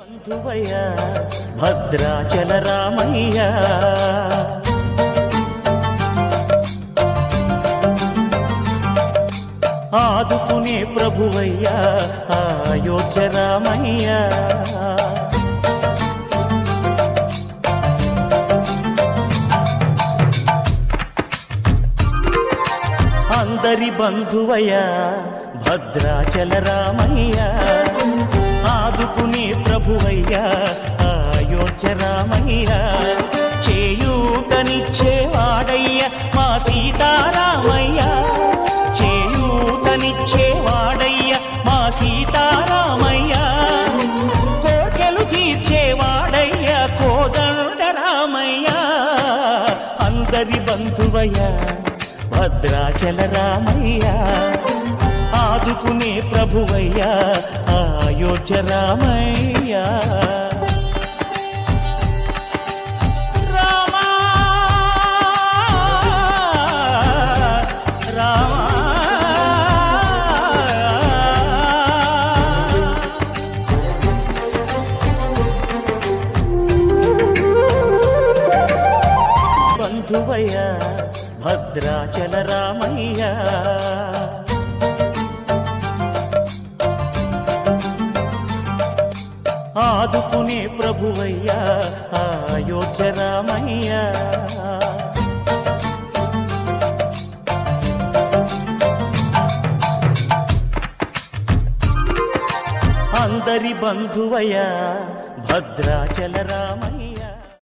బంధువయ్య భద్రాచల రామయ్య ఆదుకునే ప్రభువయ్య అయోధ్య రామయ్య అందరి బంధువయ్య భద్రాచల రామయ్య ఆదుకునే ప్రభువయ్య అయోధ్య రామయ్య చేయూతనిచ్చేవాడయ్య మా సీతారామయ్య చేయూతనిచ్చేవాడయ్య మా సీతారామయ్య కోకెలు తీర్చేవాడయ్య కోదండ రామయ్య అందరి బంధువయ్య భద్రాచల రామయ్య ఆదుకునే ప్రభువయ్య అయోధ్య రామయ్య రామా రామా బంధువయ్య భద్రాచల రామయ్య ఆదుకునే ప్రభువయ్య అయోధ్య రామయ్య అందరి బంధువయ్య భద్రాచల రామయ్య